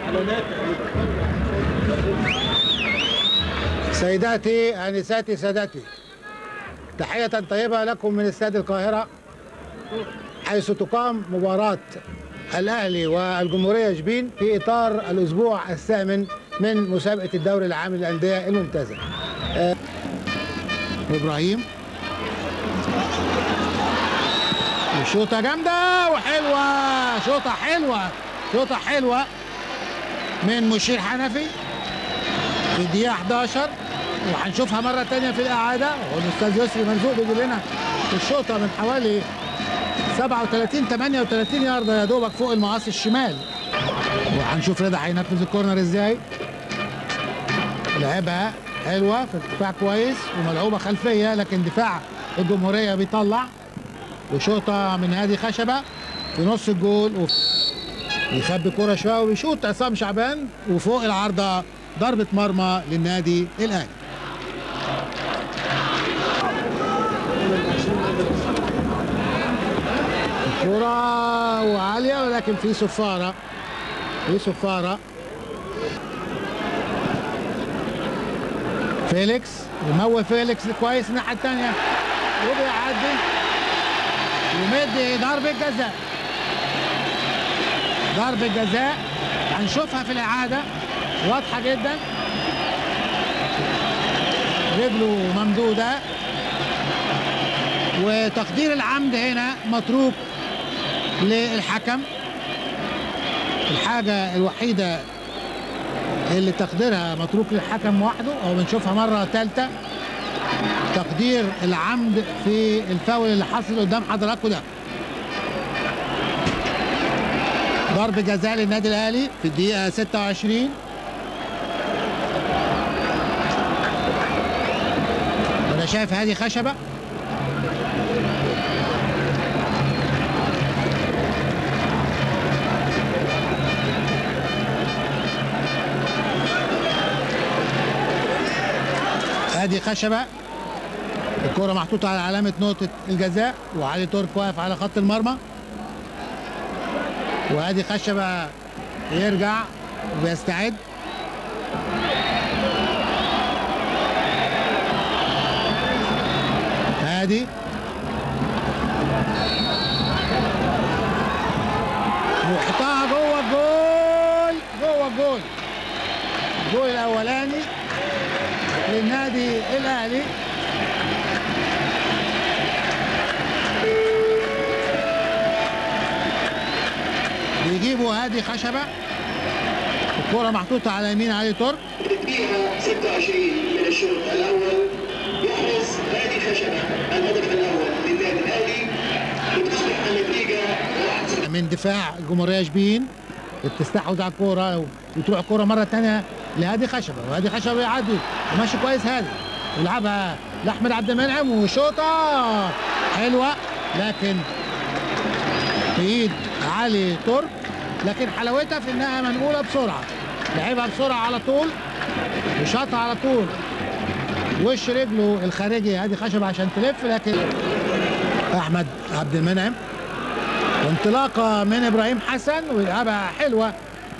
سيداتي انساتي سادتي تحية طيبة لكم من استاد القاهرة حيث تقام مباراة الأهلي والجمهورية شبين في إطار الأسبوع الثامن من مسابقة الدوري العام للأندية الممتازة آه، إبراهيم وشوطة جامدة وحلوة شوطة حلوة شوطة حلوة من مشير حنفي في الدقيقة 11 وهنشوفها مرة تانية في الإعادة والأستاذ يسري مرزوق بيجيب لنا الشوطة من حوالي 37 38 ياردة يا دوبك فوق المقص الشمال وهنشوف رضا هينفذ الكورنر ازاي لعبها حلوة في ارتفاع كويس وملعوبة خلفية لكن دفاع الجمهورية بيطلع وشوطة من هادي خشبة في نص الجول وف... يخبي كرة شوية وبيشوط عصام شعبان وفوق العارضة ضربة مرمى للنادي الأهلي الكرة وعالية ولكن في صفارة في صفارة فيليكس يموه فيليكس كويس الناحية التانية وبيعدي ومدي ضربة جزاء ضربة جزاء هنشوفها في الإعادة واضحة جدا رجله ممدودة وتقدير العمد هنا متروك للحكم الحاجة الوحيدة اللي تقديرها متروك للحكم وحده او بنشوفها مرة ثالثة تقدير العمد في الفاول اللي حصل قدام حضراتكم ده ضرب جزاء للنادي الاهلي في الدقيقة 26 وانا شايف هذه خشبة هذه خشبة الكرة محطوطة على علامة نقطة الجزاء وعلي ترك واقف على خط المرمى وهذه خشبة يرجع وبيستعد هادي وحطها جوه الجول جوه الجول الجول الاولاني للنادي الاهلي بيجيبوا هادي خشبه الكرة محطوطة على يمين علي ترك الدقيقة 26 من الشوط الأول يحرز هادي خشبة الهدف الأول للنادي الأهلي وتصبح النتيجة 1-0 من دفاع الجمهورية شبين بتستحوذ على الكورة وتروح الكورة مرة تانية لهادي خشبة وهادي خشبة يعدي وماشي كويس هادي يلعبها لأحمد عبد المنعم وشوطة حلوة لكن في ايد علي ترك لكن حلاوتها في انها منقولة بسرعة لعبها بسرعة على طول وشاطها على طول وش رجله الخارجي هادي خشبة عشان تلف لكن احمد عبد المنعم وانطلاقه من ابراهيم حسن ويلعبها حلوه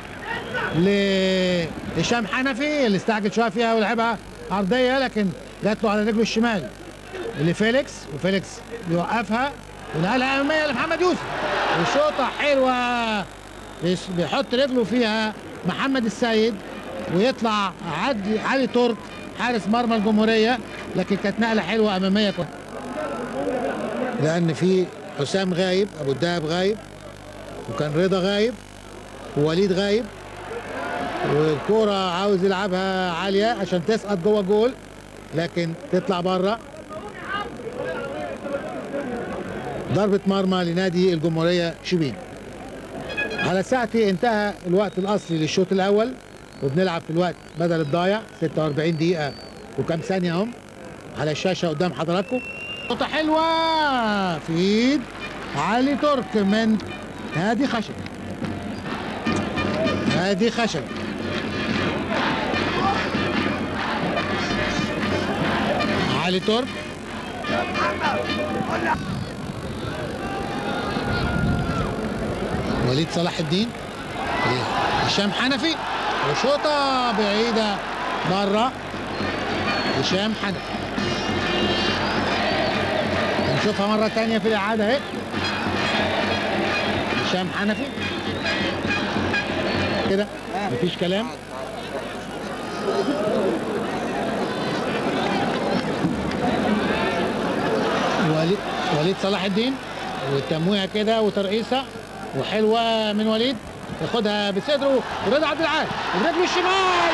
لهشام حنفي اللي استعجل شويه فيها ولعبها عرضيه لكن جات له على رجله الشمال لفيليكس وفيليكس بيوقفها ونقلها اماميه لمحمد يوسف وشوطه حلوه بيس- بيحط رجله فيها محمد السيد ويطلع عدلي علي ترك حارس مرمى الجمهوريه لكن كانت نقله حلوه اماميه كويس لان في حسام غايب ابو الدهب غايب وكان رضا غايب ووليد غايب والكوره عاوز يلعبها عاليه عشان تسقط جوه جول لكن تطلع بره ضربة مرمى لنادي الجمهورية شبين على ساعتي انتهى الوقت الأصلي للشوط الأول وبنلعب في الوقت بدل الضايع 46 دقيقة وكم ثانية اهم على الشاشة قدام حضراتكم نقطة حلوة في ايد علي ترك من هادي خشب هادي خشب علي ترك وليد صلاح الدين هشام حنفي وشوطة بعيدة بره هشام حنفي نشوفها مرة تانية في الإعادة اهي هشام حنفي كده مفيش كلام وليد وليد صلاح الدين والتمويهه كده وترقيصه وحلوه من وليد ياخدها بصدره ورضا عبد العال الرجل الشمال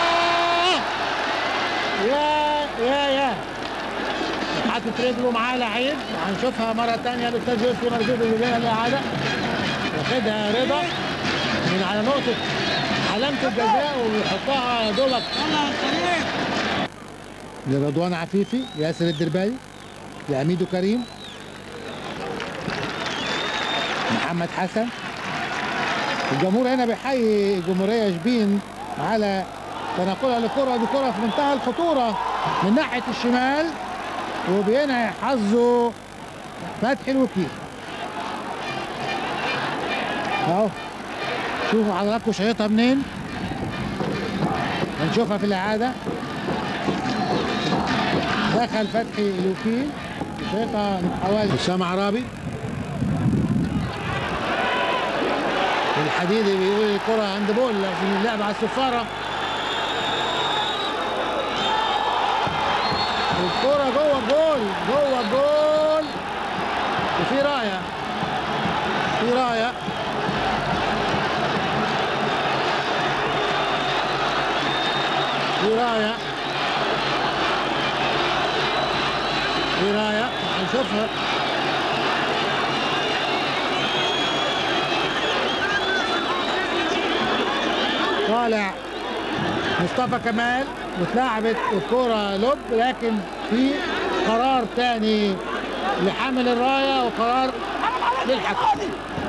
يا يا يا يا حاطط رجله معاه لعيب وهنشوفها مره ثانيه الاستاذ يوسف مرزوق اللي لنا الاعاده واخدها رضا من على نقطه علامه الجزاء ويحطها يا دوبك لرضوان عفيفي ياسر الدربالي لأميدو كريم محمد حسن الجمهور هنا بيحيي جمهورية شبين على تنقلها لكرة دي كرة في منتهى الخطورة من ناحية الشمال وبينهي حظه فتحي الوكيل اهو شوفوا حضراتكم شايطها منين هنشوفها في الإعادة دخل فتحي الوكيل شايطها من حوالي أسامة عرابي الحديدي بيقول الكرة عند بول لازم اللعب على الصفارة الكرة جوه الجول جوه الجول وفي راية في راية في راية في راية هنشوفها طالع مصطفى كمال واتلعبت الكرة لوب لكن في قرار تاني لحامل الراية وقرار للحكم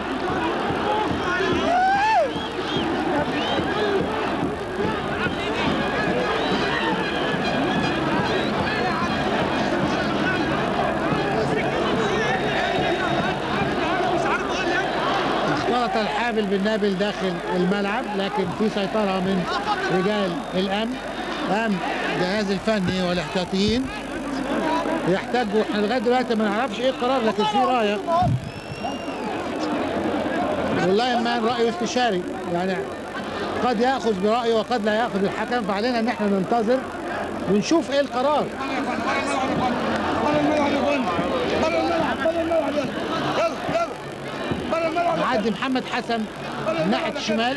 اختلط الحابل بالنابل داخل الملعب لكن في سيطرة من رجال الأمن أمن الجهاز الفني والاحتياطيين يحتاجوا احنا لغايه دلوقتي ما نعرفش ايه القرار لكن في رايه والله ما راي استشاري يعني قد ياخذ برايه وقد لا ياخذ الحكم فعلينا ان احنا ننتظر ونشوف ايه القرار معدي محمد حسن من ناحيه الشمال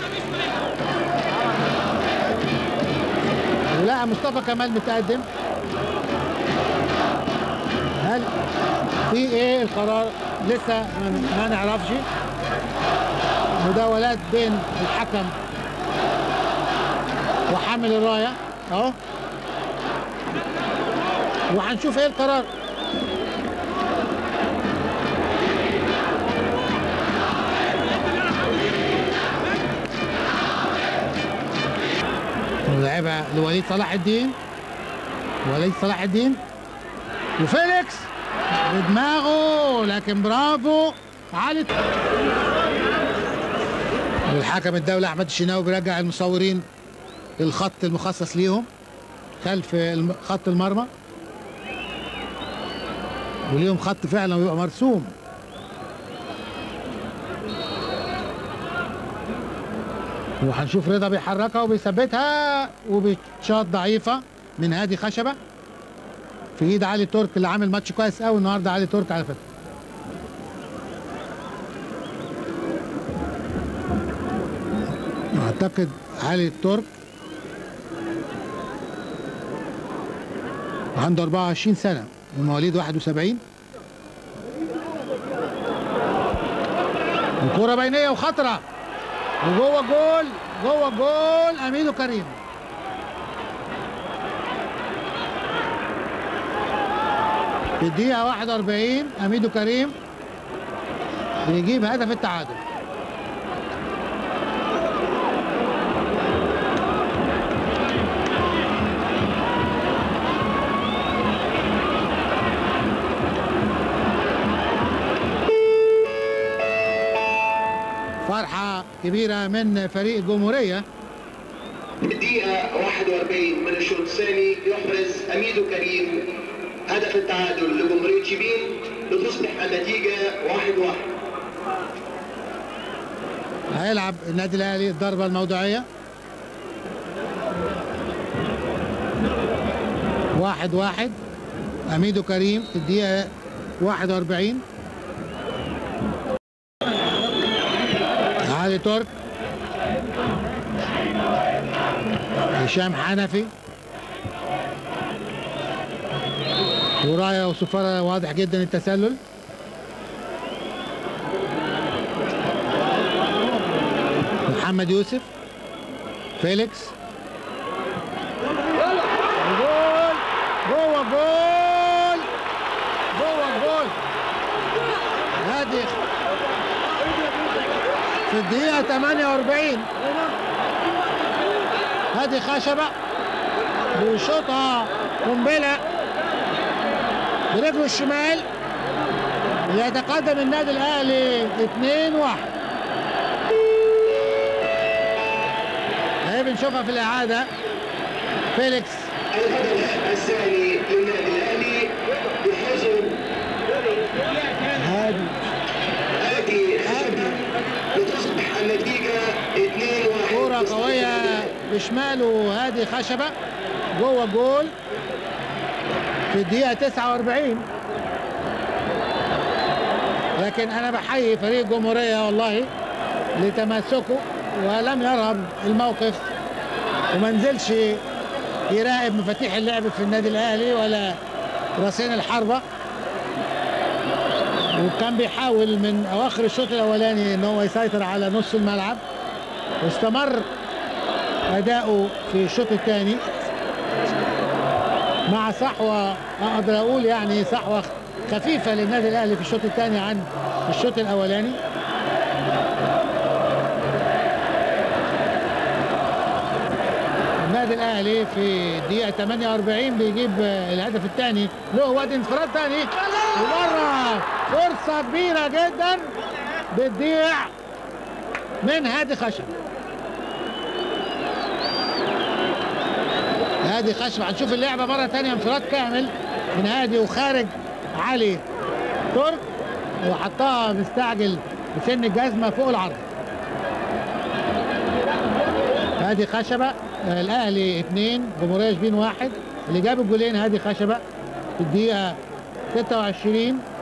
ولقى مصطفى كمال متقدم هل في ايه القرار لسه ما- ما نعرفش مداولات بين الحكم وحامل الرايه اهو وهنشوف ايه القرار ولعبها لوليد صلاح الدين وليد صلاح الدين وفيليكس بدماغه لكن برافو علي والحكم الدولي احمد الشناوي بيرجع المصورين الخط المخصص ليهم خلف الم- خط المرمى وليهم خط فعلا ويبقى مرسوم وهنشوف رضا بيحركها وبيثبتها وبتشاط ضعيفه من هادي خشبه في ايد علي ترك اللي عامل ماتش كويس قوي النهارده علي ترك على فكره اعتقد علي ترك عنده 24 سنه ومواليد 71 الكرة بينية وخطرة وجوه جول جوه جول أمينو كريم في الدقيقة 41 أميدو كريم بيجيب هدف التعادل فرحة كبيره من فريق الجمهوريه الدقيقة 41 من الشوط الثاني يحرز أميدو كريم هدف التعادل لجمهورية شبين لتصبح النتيجة 1-1 هيلعب النادي الاهلي الضربه الموضوعيه واحد واحد اميدو كريم في الدقيقه 41 علي ترك هشام حنفي ورايا وصفارة واضح جدا التسلل محمد يوسف فيليكس جول جوه جول جوه الجول هادي في الدقيقة 48 هادي خشبة بيشوطها قنبلة برجله الشمال ليتقدم النادي الأهلي 2 1 اهي بنشوفها في الإعادة فيليكس الهدف الثاني للنادي الأهلي بحزم هادي هادي خشبة لتصبح النتيجة 2-1 كرة قوية بشماله هادي خشبة جوه جول في الدقيقة 49 لكن أنا بحيي فريق الجمهورية والله لتماسكه ولم يرهب الموقف وما نزلش يراقب مفاتيح اللعب في النادي الأهلي ولا راسين الحربة وكان بيحاول من أواخر الشوط الأولاني إن هو يسيطر على نص الملعب واستمر أداؤه في الشوط الثاني مع صحوة أقدر أقول يعني صحوة خفيفة للنادي الأهلي في الشوط الثاني عن الشوط الأولاني النادي الأهلي في الدقيقة 48 بيجيب الهدف الثاني له وادي انفراد ثاني ومرة فرصة كبيرة جدا بتضيع من هادي خشب هادي خشب هنشوف اللعبة مرة تانية انفراد كامل من هادي وخارج علي ترك وحطها مستعجل بسن الجزمة فوق العرض هادي خشبة آه، الأهلي اثنين جمهورية شبين واحد اللي جاب الجولين هادي خشبة في الدقيقة 26